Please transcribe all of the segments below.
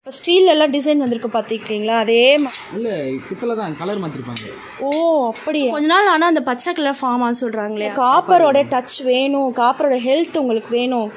இப்போ ஸ்டீல்ல எல்லாம் டிசைன் வந்திருக்கு பார்த்துக்கிறீங்களா அதே மா- இல்லை பித்தளை தான் கலர் மாற்றிருப்பாங்க ஓ அப்படியா கொஞ்ச நாள் ஆனால் அந்த பச்சை கலர் ஃபார்ம் ஆன்னு சொல்கிறாங்களே காப்பரோட டச் வேணும் காப்பரோட ஹெல்த் உங்களுக்கு வேணும்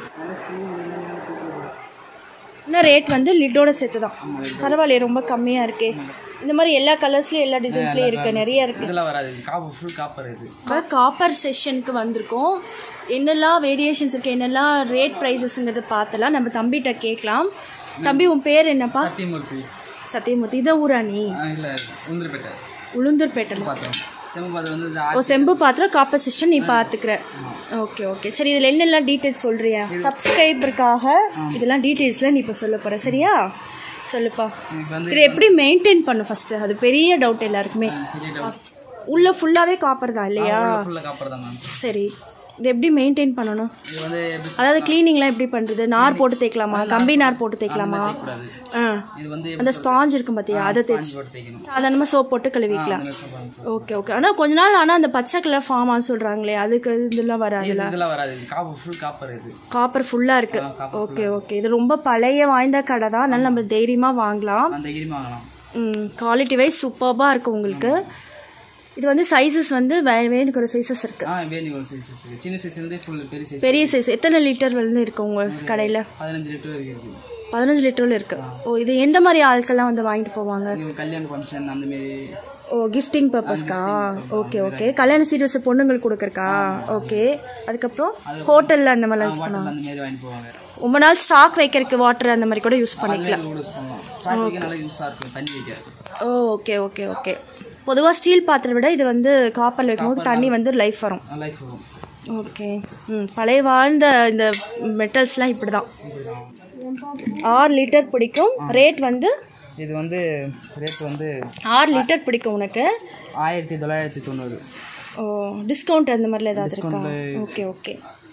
என்ன ரேட் வந்து லிட்டோட சேர்த்து தான் பரவாயில்லையே ரொம்ப கம்மியாக இருக்கே இந்த மாதிரி எல்லா கலர்ஸ்லேயும் எல்லா டிசைன்ஸ்லேயும் இருக்கு நிறைய இருக்கு இதெல்லாம் வராது காப்பர் ஃபுல் காப்பர் இது காப்பர் செஷனுக்கு வந்திருக்கோம் என்னெல்லாம் வேரியேஷன்ஸ் இருக்கு என்னெல்லாம் ரேட் ப்ரைஸஸ்ங்கிறத பார்த்தலாம் நம்ம தம்பிகிட்ட கேட்கலாம் தம்பி உன் பேர் என்னப்பா சத்தியமூர்த்தி சத்தியமூர்த்தி இதான் ஊரா நீ இல்லை உந்திரப்பேட்டை உளுந்தூர்பேட்டில் பார்த்தோம் செம்ம பார்த்து வந்து இது ஓ செம்பு பாத்திரம் காப்பர் சிஸ்டம் நீ பார்த்துக்கிற ஓகே ஓகே சரி இதில் என்னெல்லாம் டீட்டெயில்ஸ் சொல்கிறியா சப்ஸ்கிரைபருக்காக இதெல்லாம் டீட்டெயில்ஸ்லாம் நீ இப்போ சொல்ல போகிற சரியா சொல்லுப்பா எனக்கு வந்து இது எப்படி மெயின்டைன் பண்ணும் ஃபஸ்ட்டு அது பெரிய டவுட் எல்லாருக்குமே உள்ள ஃபுல்லாகவே காப்பர் தான் இல்லையா ஃபுல்லாக காப்பர் தான் மேம் சரி இது எப்படி மெயின்டைன் பண்ணணும் இது வந்து எப்படி அதாவது க்ளீனிங்லாம் எப்படி பண்ணுறது நார் போட்டு தேய்க்கலாமா கம்பி நார் போட்டு தேய்க்கலாமா கூடாது ஆ இது வந்து அந்த ஸ்பாஞ்ச் இருக்கும் பார்த்தியா அதை தேய்ச்சி போட்டு தேய்க்கணும் சாதாரணமாக சோப் போட்டு கழுவிக்கலாம் இந்த மாதிரி சொல்றாங்க சார். ஓகே ஓகே ஆனால் கொஞ்ச நாள் ஆனால் அந்த பச்சை கலர் ஃபார்ம் ஆன்னு சொல்கிறாங்களே அதுக்கு இதெல்லாம் வராதுல்ல இதெல்லாம் வராது காப்பர் ஃபுல் காப்பர் இது காப்பர் ஃபுல்லாக இருக்கு ஓகே ஓகே இது ரொம்ப பழைய வாய்ந்த கடை தான் அதனால நம்ம தைரியமாக வாங்கலாம் அந்த கிரிமா வாங்கலாம் ம் குவாலிட்டி வைஸ் சூப்பராக இருக்கும் உங்களுக்கு இது வந்து சைஸஸ் வந்து வே- வேணுக்கு ஒரு சைஸஸ் இருக்கு ஆ வேணி ஒரு சைஸ் சின்ன சைஸ்லேருந்து ஃபுல் பெரிய சைஸ் பெரிய சைஸ் எத்தனை லிட்டர் வந்து இருக்கு உங்கள் கடையில் பதினஞ்சு லிட்டர் வரைக்கும் இருக்குது பதினஞ்சு லிட்டரில் இருக்கு ஓ இது எந்த மாதிரி ஆட்கள்லாம் வந்து வாங்கிட்டு போவாங்க இங்க கல்யாண ஃபங்க்ஷன் அந்த மாரி ஓ கிஃப்டிங் பர்பஸ்க்கா ஓகே ஓகே கல்யாண சீரியஸ் பொண்ணுங்களுக்கு கொடுக்குறக்கா ஓகே அதுக்கப்புறம் ஹோட்டலில் அந்த மாதிரிலாம் யூஸ் பண்ணுவாங்க அந்த மாரி வாங்கிட்டு போவாங்க ரொம்ப நாள் ஸ்டாக் வைக்கிறதுக்கு வாட்டர் அந்த மாதிரி கூட யூஸ் பண்ணிக்கலாம் கூட யூஸ் பண்ணலாம் ஸ்டார்ட் வைக்க நல்லா யூஸாக இருக்கும் தண்ணி வைக்க ஓ ஓகே ஓகே ஓகே பொதுவாக ஸ்டீல் பாத்திரம் விட இது வந்து காப்பரில் வைக்கும்போது தண்ணி வந்து லைஃப் வரும் லைஃப் வரும் ஓகே ம் பழைய வாழ்ந்த இந்த மெட்டல்ஸ்லாம் இப்படி தான் ஆறு லிட்டர் பிடிக்கும் ரேட் வந்து இது வந்து ரேட் வந்து ஆறு லிட்டர் பிடிக்கும் உனக்கு ஆயிரத்தி தொள்ளாயிரத்தி தொண்ணூறு ஓ டிஸ்கவுண்ட் அந்த மாதிரிலாம் ஏதாவது இருக்கா ஓகே ஓகே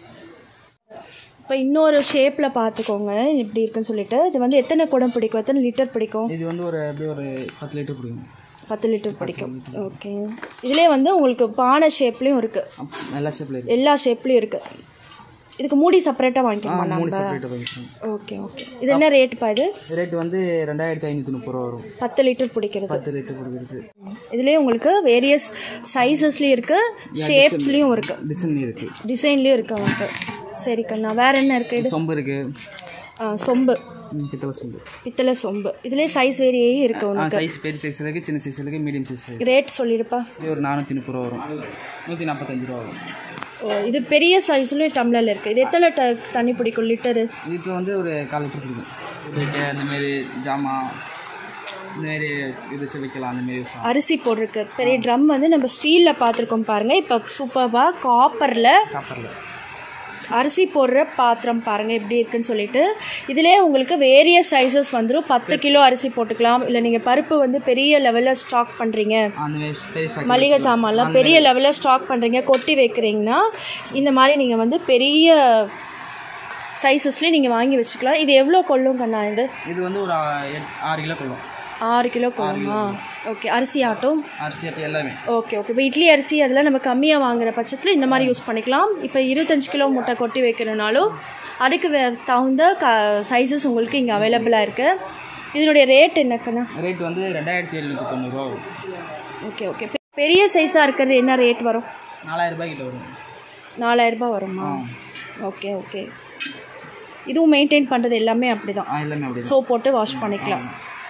இப்போ இன்னொரு ஷேப்பில் பார்த்துக்கோங்க எப்படி இருக்குன்னு சொல்லிட்டு இது வந்து எத்தனை குடம் பிடிக்கும் எத்தனை லிட்டர் பிடிக்கும் இது வந்து ஒரு அப்படியே ஒரு பத்து லிட்டர் பிடிக்கும் பத்து லிட்டர் பிடிக்கும் ஓகே இதுலேயே வந்து உங்களுக்கு பானை ஷேப்லேயும் இருக்குது அப்~ எல்லா ஷேப்பில் இருக்கு எல்லா ஷேப்லேயும் இருக்குது இதுக்கு மூடி செப்பரேட்டாக வாங்கிக்கணுமா மூணு நம்ம செப்பரேட்டாக வாங்கிக்கலாம் ஓகே ஓகே இது என்ன ரேட்டுப்பா இது ரேட் வந்து ரெண்டாயிரத்தி ஐநூற்றி முப்பது ரூபா வரும் பத்து லிட்டர் பிடிக்கிறது பத்து லிட்டர் கொடுக்குறது இதுலேயே உங்களுக்கு வேரியஸ் சைஸஸ்லேயும் இருக்குது ஷேப்ஸ்லேயும் இருக்குது டிசைன் இருக்கு டிசைன்லேயும் இருக்குது உங்களுக்கு சரி கண்ணா வேற என்ன இருக்குது இது சொம்பு இருக்கு ஆ, சொம்பு ம், பித்தளை சொம்பு பித்தளை சொம்பு இதுலேயே சைஸ் வேரியே இருக்கு ஆ உனக்கு சைஸ் பெரிய சைஸ் இருக்கு சின்ன சைஸ் இருக்கு மீடியம் சைஸ் இருக்கு ரேட் சொல்லிடுப்பா இது ஒரு நானூற்றி முப்பது ரூபா வரும் நூற்றி நாற்பத்தஞ்சு ரூபா வரும் ஓ இது பெரிய சைஸ்லேயும் டம்ளர்ல இருக்குது இது எத்தனை ட தண்ணி பிடிக்கும் லிட்டரு இதுக்கு வந்து ஒரு கால் லிட்டர் பிடிக்கும் இதுக்கு அந்த மாரி ஜாமான் இந்த மாரி இது வச்சு வைக்கலாம் அந்த மாரி யூஸ் ஆகும் அரிசி போட்டிருக்கு பெரிய ட்ரம் வந்து நம்ம ஸ்டீலில் பார்த்துருக்கோம் பாருங்கள் இப்போ சூப்பராக காப்பரில் காப்பரில் அரிசி போடுற பாத்திரம் பாருங்க எப்படி இருக்குன்னு சொல்லிட்டு இதுலேயே உங்களுக்கு வேரியஸ் சைஸஸ் வந்துடும் பத்து கிலோ அரிசி போட்டுக்கலாம் இல்லை நீங்கள் பருப்பு வந்து பெரிய லெவலில் ஸ்டாக் பண்ணுறீங்க அந்த மாரி பெரிய stock மளிகை சாமான்லாம் பெரிய லெவலில் ஸ்டாக் பண்ணுறீங்க கொட்டி வைக்கிறீங்கன்னா இந்த மாதிரி நீங்கள் வந்து பெரிய சைஸஸ்லேயே நீங்கள் வாங்கி வச்சுக்கலாம் இது எவ்வளோ கொள்ளும் கண்ணா இது இது வந்து ஒரு ஆ- எட்- ஆறு கிலோ கொள்ளும் ஆறு கிலோ கொள்ளுமா ஓகே அரிசி ஆட்டும் அரிசி அட்டை எல்லாமே ஓகே ஓகே இப்போ இட்லி அரிசி அதெல்லாம் நம்ம கம்மியாக வாங்குற பட்சத்தில் இந்த மாதிரி யூஸ் பண்ணிக்கலாம் இப்போ இருபத்தஞ்சு கிலோ முட்டை கொட்டி வைக்கிறனாலும் அதுக்கு வே- தகுந்த க சைஸஸ் உங்களுக்கு இங்கே அவைலபிளாக இருக்குது இதனுடைய ரேட் என்னக்கண்ணா ரேட் வந்து ரெண்டாயிரத்தி எழுநூற்றி தொண்ணூறுரூவா வரும் ஓகே ஓகே பெ- பெரிய சைஸாக இருக்கிறது என்ன ரேட் வரும் நாலாயிரம் ரூபாய் கிட்ட வரும் நாலாயிரம் ரூபாய் வருமா ஓகே ஓகே இதுவும் மெயின்டைன் பண்ணுறது எல்லாமே அப்படி தான் ஆ எல்லாமே அப்படி சோப் போட்டு வாஷ் பண்ணிக்கலாம்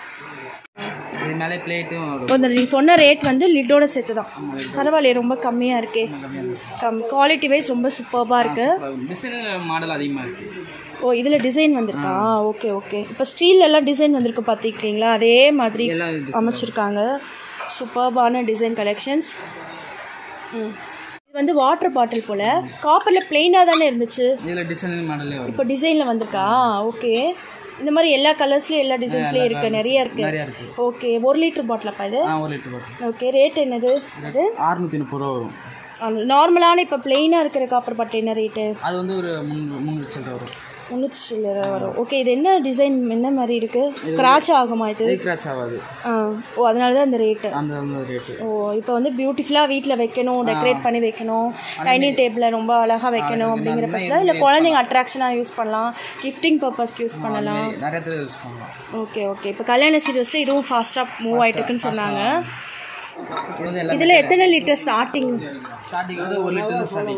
இது மேலே பிளேட்டும் வரும் இப்போ இந்த நீ சொன்ன ரேட் வந்து லிட்டோட சேர்த்து தான் பரவாயில்லையே ரொம்ப கம்மியாக இருக்கே கம் குவாலிட்டி வைஸ் ரொம்ப சூப்பராக இருக்குது டிசைன் மாடல் அதிகமாக இருக்குது ஓ இதில் டிசைன் வந்திருக்கா ஓகே ஓகே இப்போ ஸ்டீல்ல எல்லாம் டிசைன் வந்திருக்கு பார்த்துக்கிறீங்களா அதே மாதிரி எல்லாம் design. அமைச்சிருக்காங்க சூப்பர்பான டிசைன் கலெக்ஷன்ஸ் ம் இது வந்து வாட்டர் பாட்டில் போல் காப்பரில் பிளெயினாக தானே இருந்துச்சு இதில் டிசைன் மாடலே வரும் இப்போ டிசைனில் வந்திருக்கா ஓகே இந்த மாதிரி எல்லா கலர்ஸ்லேயும் எல்லா டிசைன்ஸ்லேயும் இருக்குது நிறைய இருக்குது நிறையா இருக்குது ஓகே ஒரு லிட்டர் பாட்டிலப்பா இது ஆ ஒரு லிட்டர் பாட்டில் ஓகே ரேட் என்னது அது அறுநூற்றி முப்பது ரூபா வரும் நார்மலான இப்போ பிளெயினாக இருக்கிற காப்பர் பாட்டில் என்ன ரேட்டு அது வந்து ஒரு முந்நூறு முந்நூறு சில்லரை வரும் முந்நூற்றி சில்லரை வரும் ஓகே இது என்ன டிசைன் என்ன மாதிரி இருக்குது ஸ்க்ராட்ச் ஆகுமா இது இது கிராச் ஆகாது ஆ ஓ அதனால தான் இந்த ரேட்டு அந்த அந்த ரேட்டு ஓ இப்போ வந்து பியூட்டிஃபுல்லாக வீட்டில் வைக்கணும் டெக்கரேட் பண்ணி வைக்கணும் டைனிங் டேபிளில் ரொம்ப அழகாக வைக்கணும் அப்படிங்கிற பட்சத்தில் இல்லை குழந்தைங்க அட்ராக்ஷனாக யூஸ் பண்ணலாம் கிஃப்டிங் பர்பஸ்க்கு யூஸ் பண்ணலாம் நிறைய பேர் யூஸ் பண்ணலாம் ஓகே ஓகே இப்போ கல்யாண சீரியஸில் இதுவும் ஃபாஸ்ட்டாக மூவ் ஆகிட்டு இருக்குன்னு சொன்னாங்க இது வந்து எல்லாம் இதில் எத்தனை லிட்டர் ஸ்டார்டிங் ஸ்டார்டிங் வந்து ஒரு லிட்டர் ஸ்டார்டிங்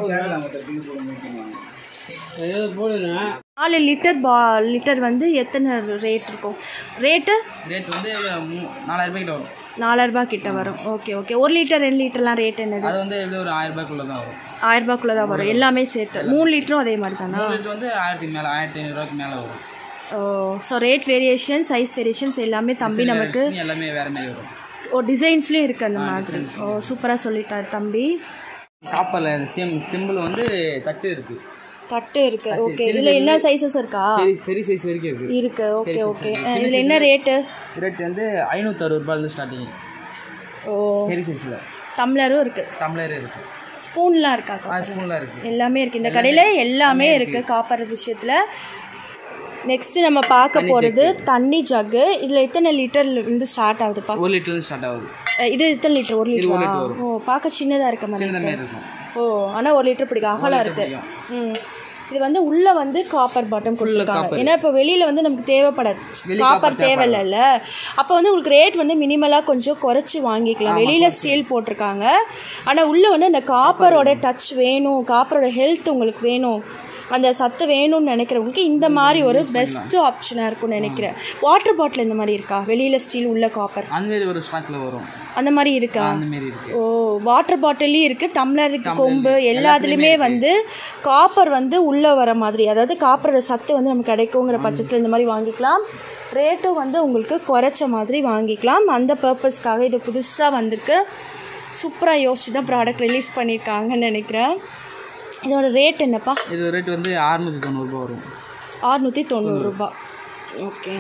நாலு லிட்டர் பா லிட்டர் வந்து எத்தனை ரேட் இருக்கும் ரேட்டு ரேட் வந்து மூ- நாலாயிரம் ரூபாய்க்கிட்ட வரும் நாலாயிரரூபா கிட்ட வரும் ஓகே ஓகே ஒரு லிட்டர் ரெண்டு லிட்டர்லாம் ரேட் என்னது அது வந்து எப்படி ஒரு ஆயிரம் ரூபாய்க்குள்ள தான் வரும் ஆயிரம் ரூபாய்க்குள்ளே தான் வரும் எல்லாமே சேர்த்து மூணு லிட்டரும் அதே மாதிரி தானா மூணு லிட்டர் வந்து ஆயிரத்துக்கு மேலே ஆயிரத்தி ஐநூறுரூவாய்க்கு மேலே வரும் ஓ so rate variation size variations எல்லாமே தம்பி நமக்கு இனி எல்லாமே வேற மாதிரி வரும் ஓ டிசைன்ஸ்லேயும் இருக்குது அந்த மாதிரி ஓ சூப்பராக சொல்லிட்டார் தம்பி காப்பரில் சேம் சிம்பிள் வந்து தட்டு இருக்கு தட்டு இருக்கு ஓகே இதில் என்ன சைஸஸ் இருக்கா பெரிய பெரிய சைஸ் வரைக்கும் இருக்கு இருக்கு ஓகே ஓகே இதில் என்ன ரேட்டு ரேட் வந்து ஐநூற்றி அறுபது ரூபாயிலிருந்து ஸ்டார்டிங் ஓ பெரிய சைஸில் டம்ளரும் இருக்கு டம்ளர் இருக்கு ஸ்பூன்லாம் இருக்கா ஆ ஸ்பூன்லாம் இருக்கு எல்லாமே இருக்கு இந்த கடையில் எல்லாமே இருக்கு காப்பர் விஷயத்தில் நெக்ஸ்ட் நம்ம பார்க்க போகிறது தண்ணி ஜக்கு இதில் எத்தனை லிட்டர்ல இருந்து ஸ்டார்ட் ஆகுதுப்பா ஒரு லிட்டர் ஸ்டார்ட் ஆகுது அஹ் இது எத்தனை லிட்டர் ஒரு லிட்டரா ஓ பார்க்க சின்னதாக இருக்க மாதிரி இந்த மாதிரி இருக்கும் ஓ ஆனால் ஒரு லிட்டர் பிடிக்கும் அகலம் இருக்கு ம் இது வந்து உள்ள வந்து காப்பர் பாட்டம் கொடுத்துருக்காங்க ஏன்னா இப்போ வெளியில வந்து நமக்கு தேவைப்படாது காப்பர் தேவையில்லைல்ல அப்போ வந்து உங்களுக்கு ரேட் வந்து மினிமலாக கொஞ்சம் குறைச்சி வாங்கிக்கலாம் வெளியில ஸ்டீல் போட்டிருக்காங்க ஆனால் உள்ள வந்து அந்த காப்பரோட டச் வேணும் காப்பரோட ஹெல்த் உங்களுக்கு வேணும் அந்த சத்து வேணும்னு நினைக்கிறவங்களுக்கு இந்த மாதிரி ஒரு பெஸ்ட் ஆப்ஷனாக இருக்கும்னு நினைக்கிறேன் வாட்டர் பாட்டில் இந்த மாதிரி இருக்கா வெளியில ஸ்டீல் உள்ள காப்பர் அந்த மாதிரி ஒரு ஸ்டாக்கில் வரும் அந்த மாதிரி இருக்கா அந்த மாதிரி இருக்கு ஓ வாட்டர் பாட்டிலையும் இருக்குது டம்ளருக்கு கொம்பு எல்லாத்துலேயுமே வந்து காப்பர் வந்து உள்ளே வர மாதிரி அதாவது காப்பரோட சத்து வந்து நமக்கு கிடைக்குங்கிற பட்சத்தில் இந்த மாதிரி வாங்கிக்கலாம் ரேட்டும் வந்து உங்களுக்கு குறைச்ச மாதிரி வாங்கிக்கலாம் அந்த பர்பஸ்க்காக இது புதுசாக வந்திருக்கு சூப்பராக யோசிச்சு தான் ப்ராடக்ட் ரிலீஸ் பண்ணியிருக்காங்கன்னு நினைக்கிறேன் இதோட ரேட் என்னப்பா இது ரேட் வந்து அறுநூற்றி தொண்ணூறுபா வரும் அறுநூற்றி தொண்ணூறுரூபா ஓகே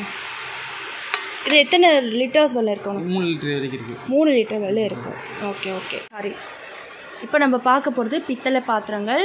இது எத்தனை லிட்டர்ஸ் வரல இருக்கு உனக்கு மூணு லிட்டர் வரைக்கும் இருக்கு மூணு லிட்டர் வரல இருக்கு ஓகே ஓகே சாரி இப்போ நம்ம பார்க்க போகிறது பித்தளை பாத்திரங்கள்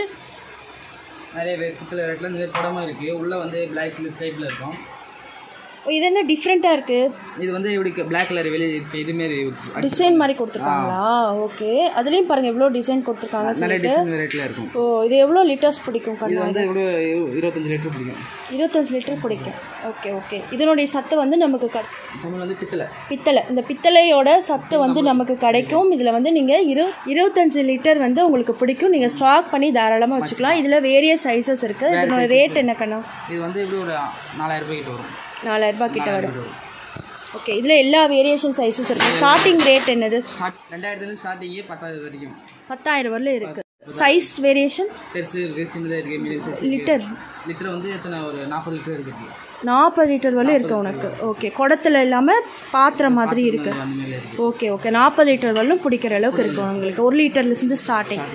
நிறைய பேர் பித்தளை ரேட்டில் இந்த மாதிரி படமாக இருக்கு உள்ள வந்து பிளாக் டைப்பில் இருக்கும் ஓ, இது என்ன டிஃப்ரெண்ட்டாக இருக்குது இது வந்து இப்படி பிளாக் கலர் வெளியே இப்போ இது மாதிரி டிசைன் மாதிரி கொடுத்துருக்காங்களா ஓகே அதுலேயும் பாருங்கள் எவ்வளோ டிசைன் கொடுத்துருக்காங்க நிறைய டிசைன் ரேட்டில் இருக்கும் ஓ இது எவ்வளோ லிட்டர்ஸ் பிடிக்கும் இது கண்ணா வந்து எவ்வளோ இருபத்தஞ்சு லிட்டர் பிடிக்கும் இருபத்தஞ்சு லிட்டர் பிடிக்கும் ஓகே ஓகே இதனுடைய சத்து வந்து நமக்கு க தமிழ் வந்து பித்தளை பித்தளை இந்த பித்தளையோட சத்து வந்து நமக்கு கிடைக்கும் இதில் வந்து நீங்கள் இரு இருபத்தஞ்சு லிட்டர் வந்து உங்களுக்கு பிடிக்கும் நீங்கள் ஸ்டாக் பண்ணி தாராளமாக வச்சுக்கலாம் இதில் வேரியஸ் சைஸஸ் இருக்குது இதனோட ரேட் என்ன கண்ணா இது வந்து எப்படி ஒரு நாலாயிரம் ரூபாய் கிட்ட வரும் நாலாயிரம் ரூபாய் கிட்ட வரும் ஓகே இதில் எல்லா வேரியேஷன் சைஸஸ் இருக்குது ஸ்டார்டிங் ரேட் என்னது ஸ்டார்ட் ரெண்டாயிரத்துலேருந்து ஸ்டார்டிங்கே பத்தாயிரம் வரைக்கும் பத்தாயிரம் வரல இருக்குது சைஸ் வேரியேஷன் பெருசு இருக்குது சின்னதாக இருக்குது மீடியம் சைஸ் லிட்டர் லிட்டர் வந்து எத்தனை ஒரு நாற்பது லிட்டர் இருக்குது நாற்பது லிட்டர் வரல இருக்கு உனக்கு ஓகே குடத்துல இல்லாமல் பாத்திரம் மாதிரி இருக்கு அந்த மாதிரி இருக்குது ஓகே ஓகே நாற்பது லிட்டர் வரலும் பிடிக்கிற அளவுக்கு இருக்கும் உங்களுக்கு ஒரு லிட்டர்லேருந்து ஸ்டார்டிங்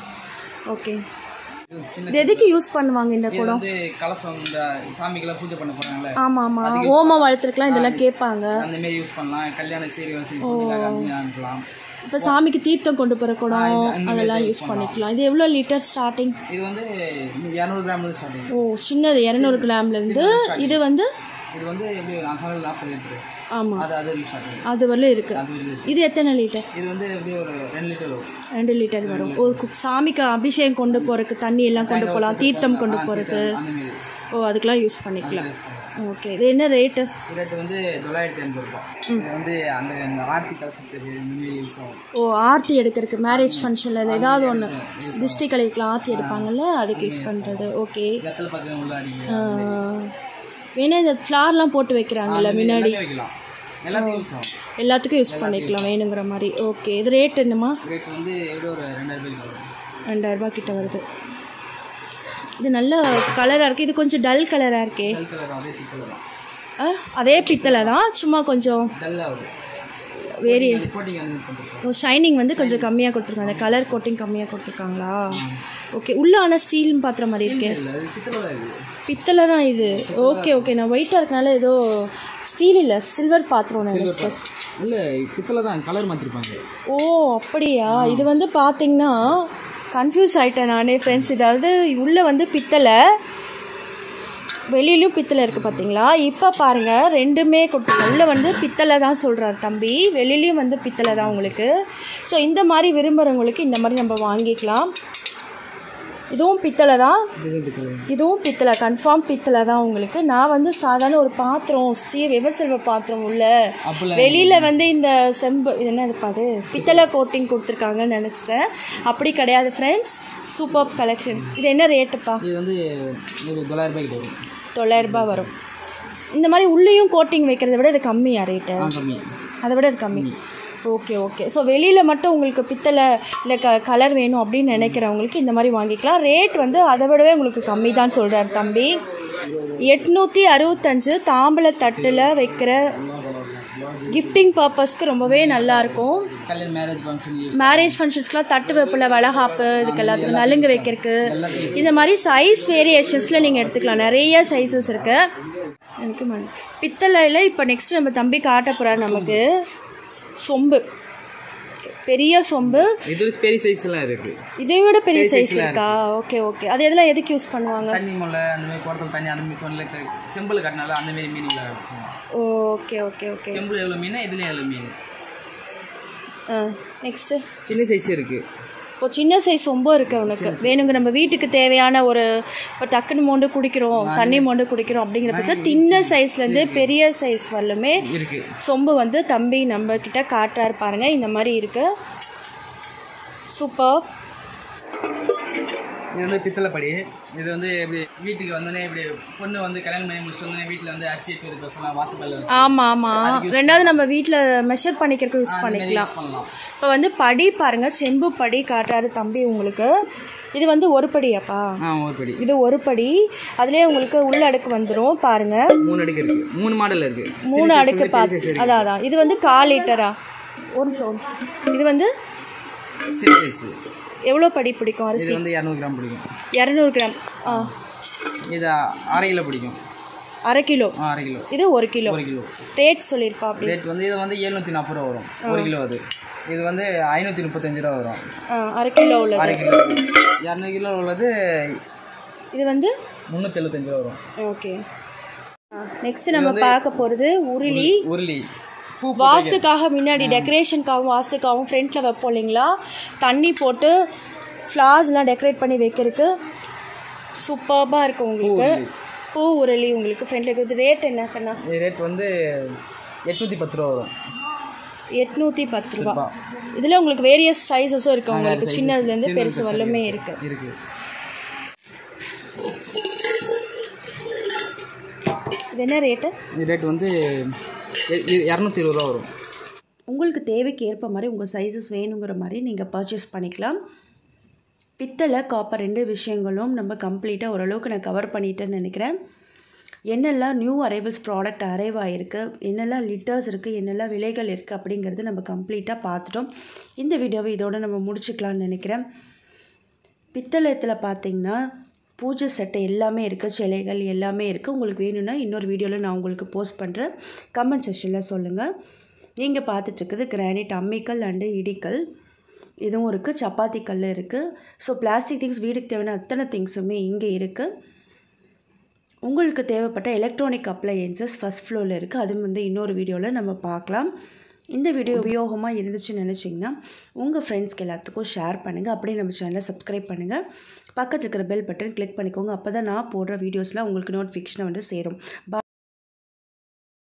ஓகே இது சின்ன இது எதுக்கு யூஸ் பண்ணுவாங்க இந்த இது குடம் வந்து கலசம் இந்த சாமிக்கெல்லாம் பூஜை பண்ண போகிறாங்களே ஆமாம் ஆமாம் ஓமம் வளர்த்துருக்கலாம் இதெல்லாம் கேட்பாங்க அந்த மாதிரி யூஸ் பண்ணலாம் கல்யாண சீரியல் செஞ்சு அனுப்பலாம் இப்போ சாமிக்கு தீர்த்தம் கொண்டு போகிற குடம் அதெல்லாம் யூஸ் பண்ணிக்கலாம் இது எவ்வளோ லிட்டர் ஸ்டார்டிங் இது வந்து இரநூறு கிராம்லேருந்து ஸ்டார்டிங் ஓ சின்னது இரநூறு கிராம்லேருந்து இது வந்து இது வந்து எப்படி நான் சொன்னது நாற்பது லிட்டரு ஆமாம் அது அது ஸ்டார்டிங் அது வரல இருக்கு அது வரல இது எத்தனை லிட்டர் இது வந்து எப்படி ஒரு ரெண்டு லிட்டர் வரும் ரெண்டு லிட்டர் வரும் ஒரு கு- சாமிக்கு அபிஷேகம் கொண்டு போகிறதுக்கு தண்ணி எல்லாம் கொண்டு போகலாம் தீர்த்தம் கொண்டு போகிறது அந்த மாதிரி ஓ அதுக்கெல்லாம் யூஸ் பண்ணிக்கலாம் ஓகே இது என்ன ரேட்டு ரேட்டு வந்து தொள்ளாயிரத்தி எண்பது ரூபாய் இது வந்து அந்த அந்த ஆர்த்தி கலசத்துக்கு இந்த மாதிரி யூஸ் ஆகும் ஓ ஆர்த்தி எடுக்கிறதுக்கு மேரேஜ் ஃபங்க்ஷனில் ஏதாவது ஒன்று திருஷ்டி கலைக்கெலாம் ஆர்த்தி எடுப்பாங்கல்ல அதுக்கு யூஸ் பண்ணுறது ஓகே வெத்தலை பக்கம் உள்ள அடிக்க வேணா இந்த ஃப்ளார்லாம் போட்டு வைக்கிறாங்கல்ல முன்னாடி எல்லாமே வைக்கலாம் எல்லாத்தையும் யூஸ் ஆகும் எல்லாத்துக்கும் யூஸ் பண்ணிக்கலாம் வேணுங்கிற மாதிரி ஓகே இது ரேட் என்னம்மா ரேட் வந்து எப்படி ஒரு ரெண்டாயிரம் ரூபாய்க்கு வரும் ரெண்டாயிரரூபா கிட்ட வருது இது நல்ல கலராக இருக்குது இது கொஞ்சம் டல் கலராக இருக்கே டல் கலர் அதே பித்தளை தான் ஆ, அதே பித்தளை தான் சும்மா கொஞ்சம் டல்லாக வரும் வேரி அது கோட்டிங் அந்த மாதிரி பண்ணிருக்கோம் ஷைனிங் வந்து கொஞ்சம் கம்மியாக கொடுத்துருக்காங்க கலர் கோட்டிங் கம்மியாக கொடுத்துருக்காங்களா ஓகே உள்ள ஆனால் ஸ்டீல் பாத்திரம் மாதிரி இருக்கே இல்லை அது பித்தளை தான் இது பித்தளை தான் இது ஓகே ஓகே நான் ஒயிட்டாக இருக்கனால ஏதோ ஸ்டீல் இல்லை சில்வர் பாத்திரம் நினைச்சிட்டேன் இல்லை பித்தளை தான் கலர் மாற்றிருப்பாங்க ஓ அப்படியா இது வந்து பார்த்தீங்கன்னா கன்ஃபியூஸ் ஆயிட்டேன் நானே ஃப்ரெண்ட்ஸ் இதாவது உள்ளே வந்து பித்தளை வெளியிலையும் பித்தளை இருக்குது பார்த்தீங்களா இப்போ பாருங்கள் ரெண்டுமே கொடுத்து உள்ள வந்து பித்தளை தான் சொல்கிறார் தம்பி வெளியிலையும் வந்து பித்தளை தான் உங்களுக்கு ஸோ இந்த மாதிரி விரும்புகிறவங்களுக்கு இந்த மாதிரி நம்ம வாங்கிக்கலாம் இதுவும் பித்தளை தான் இது பித்தளை இதுவும் பித்தளை கன்ஃபார்ம் பித்தளை தான் உங்களுக்கு நான் வந்து சாதாரண ஒரு பாத்திரம் ஸ்ரீ விவசெல்வ பாத்திரம் உள்ள அப்பெல்லாம் வெளியில் வந்து இந்த செம்பு இது என்ன அது பித்தளை கோட்டிங் கொடுத்துருக்காங்கன்னு நினச்சிட்டேன் அப்படி கிடையாது ஃப்ரெண்ட்ஸ் சூப்பர் கலெக்ஷன் இது என்ன ரேட்டுப்பா இது வந்து ஒரு தொள்ளாயிரம் ரூபாய்க்கு வரும் தொள்ளாயிரரூபா வரும் இந்த மாதிரி உள்ளேயும் கோட்டிங் வைக்கிறத விட இது கம்மியா ரேட்டு ஆ கம்மி அதை விட இது கம்மி ஓகே ஓகே ஸோ வெளியில் மட்டும் உங்களுக்கு பித்தளை இல்லை க கலர் வேணும் அப்படின்னு நினைக்கிறவங்களுக்கு இந்த மாதிரி வாங்கிக்கலாம் ரேட் வந்து அதை விடவே உங்களுக்கு கம்மி தான் சொல்கிறார் தம்பி எட்நூற்றி அறுபத்தஞ்சு தாம்பல தட்டில் வைக்கிற கிஃப்டிங் பர்பஸ்க்கு ரொம்பவே நல்லாயிருக்கும் கல்யாணம் மேரேஜ் ஃபங்க்ஷன் மேரேஜ் ஃபங்க்ஷன்ஸ்க்குலாம் தட்டு வைப்பில் வளகாப்பு இதுக்கு எல்லாத்துக்கும் நலுங்கு வைக்கிறதுக்கு இந்த மாதிரி சைஸ் வேரியேஷன்ஸில் நீங்கள் எடுத்துக்கலாம் நிறைய சைஸஸ் இருக்கு எனக்கு மன- பித்தளையில் இப்போ நெக்ஸ்ட் நம்ம தம்பி காட்ட போகிறார் நமக்கு சொம்பு பெரிய சொம்பு இது ஒரு பெரிய சைஸ் எல்லாம் இருக்கு இதை விட பெரிய சைஸ் இருக்கா ஓகே ஓகே அது எதெல்லாம் எதுக்கு யூஸ் பண்ணுவாங்க தண்ணி முல்லை அந்த மாதிரி குடத்தில் தண்ணி அந்த மாதிரி சொன்ன செம்பிள் கட்டினால அந்த மாதிரி மீனிங்ல இருக்கும் ஓகே ஓகே ஓகே செம்பிள் எவ்வளோ மீன் இதுலேயும் எவ்வளோ மீன் நெக்ஸ்ட்டு சின்ன சைஸ் இருக்கு இப்போ சின்ன சைஸ் சொம்பும் இருக்கு உனக்கு வேணுங்க நம்ம வீட்டுக்கு தேவையான ஒரு இப்போ டக்குன்னு மோண்டு குடிக்கிறோம் தண்ணி மோண்டு குடிக்கிறோம் அப்படிங்கிற பட்சத்தில் சின்ன சைஸ்லேருந்து பெரிய சைஸ் வரலுமே இருக்கு சொம்பு வந்து தம்பி நம்ம கிட்ட காட்டுறாரு பாருங்க இந்த மாதிரி இருக்கு சூப்பர் இது வந்து பித்தளை படி இது வந்து இப்படி வீட்டுக்கு வந்தோடனே இப்படி பொண்ணு வந்து கல்யாணம் பண்ணி முடிச்சு வந்தோடனே வீட்டில் வந்து அரிசி எடுத்து பேசலாம் வாசப்பல்ல ஆமா ஆமா ரெண்டாவது நம்ம வீட்டில் மெஷர் பண்ணிக்கிறதுக்கு யூஸ் பண்ணிக்கலாம் யூஸ் பண்ணலாம் இப்போ வந்து படி பாருங்க செம்பு படி காட்டுறாரு தம்பி உங்களுக்கு இது வந்து ஒரு படியாப்பா ஆ ஒரு படி இது ஒரு படி அதுலயே உங்களுக்கு உள்ள அடுக்கு வந்துடும் பாருங்க மூணு அடுக்கு இருக்கு மூணு மாடல் இருக்கு மூணு அடுக்கு பார்த்து அதான் அதான் இது வந்து கால் லிட்டரா ஒரு நிமிஷம் ஒரு நிமிஷம். இது வந்து சின்ன சைஸ் எவ்வளோ படி பிடிக்கும் அரிசி இது வந்து இரநூறு கிராம் பிடிக்கும் இரநூறு கிராம் ஆ இது அரை கிலோ பிடிக்கும் அரை கிலோ ஆ அரை கிலோ இது ஒரு கிலோ ஒரு கிலோ ரேட் சொல்லியிருப்பா அப்படி ரேட் வந்து இது வந்து எழுநூற்றி நாற்பது ரூபா வரும் ஒரு கிலோ அது இது வந்து ஐநூற்றி முப்பத்தஞ்சு ரூபா வரும் ஆ அரை கிலோ உள்ளது அரை கிலோ இரநூறு கிலோ உள்ளது இது வந்து முந்நூற்றி எழுபத்தஞ்சு ரூபா வரும் ஓகே நெக்ஸ்ட் நம்ம பார்க்க போகிறது உருளி உருளி பூ வாஸ்துக்காக முன்னாடி டெக்கரேஷனுக்காகவும் வாஸ்துக்காகவும் ஃப்ரண்ட்டில் வைப்போம் இல்லைங்களா தண்ணி போட்டு ஃப்ளார்ஸ்லாம் டெக்கரேட் பண்ணி வைக்கிறதுக்கு சூப்பர்பாக இருக்கும் உங்களுக்கு பூ உருளி உங்களுக்கு ஃப்ரண்ட்டில் இருக்கிறது ரேட் என்ன கண்ணா ரேட் வந்து எட்நூற்றி பத்து ரூபா வரும் எட்நூற்றி பத்து ரூபா இதில் உங்களுக்கு வேரியஸ் சைஸஸும் இருக்குது உங்களுக்கு சின்னதுலேருந்து பெருசு வரலுமே இருக்குது இருக்கு இது என்ன ரேட்டு இது ரேட் வந்து இரநூத்தி இருபது ரூபா வரும் உங்களுக்கு தேவைக்கு ஏற்ப மாதிரி உங்கள் சைஸஸ் வேணுங்கிற மாதிரி நீங்கள் பர்ச்சேஸ் பண்ணிக்கலாம் பித்தளை காப்பர் ரெண்டு விஷயங்களும் நம்ம கம்ப்ளீட்டாக ஓரளவுக்கு நான் கவர் பண்ணிட்டேன்னு நினைக்கிறேன் என்னெல்லாம் நியூ அரைவல்ஸ் ப்ராடக்ட் அரைவ் ஆகிருக்கு என்னெல்லாம் லிட்டர்ஸ் இருக்குது என்னெல்லாம் விலைகள் இருக்குது அப்படிங்கிறது நம்ம கம்ப்ளீட்டாக பார்த்துட்டோம் இந்த வீடியோவை இதோட நம்ம முடிச்சுக்கலாம்னு நினைக்கிறேன் பித்தளத்தில் பார்த்தீங்கன்னா பூஜை சட்டை எல்லாமே இருக்குது சிலைகள் எல்லாமே இருக்குது உங்களுக்கு வேணும்னா இன்னொரு வீடியோவில் நான் உங்களுக்கு போஸ்ட் பண்ணுறேன் கமெண்ட் செக்ஷனில் சொல்லுங்கள் நீங்கள் பார்த்துட்ருக்குது கிரானைட் அம்மிக்கல் அண்டு இடிக்கல் இதுவும் இருக்குது சப்பாத்தி கல் இருக்குது ஸோ பிளாஸ்டிக் திங்ஸ் வீட்டுக்கு தேவையான அத்தனை திங்ஸுமே இங்கே இருக்குது உங்களுக்கு தேவைப்பட்ட எலக்ட்ரானிக் அப்ளையன்சஸ் ஃபஸ்ட் ஃப்ளோரில் இருக்குது அது வந்து இன்னொரு வீடியோவில் நம்ம பார்க்கலாம் இந்த வீடியோ உபயோகமாக இருந்துச்சுன்னு நினச்சிங்கன்னா உங்கள் ஃப்ரெண்ட்ஸ்க்கு எல்லாத்துக்கும் ஷேர் பண்ணுங்கள் அப்படியே நம்ம சேனலை சப்ஸ்கிரைப் பண்ணுங்கள் பக்கத்தில் இருக்கிற பெல் பட்டன் கிளிக் பண்ணிக்கோங்க அப்போ தான் நான் போடுற வீடியோஸ்லாம் உங்களுக்கு நோட்டிஃபிகேஷனை வந்து சேரும்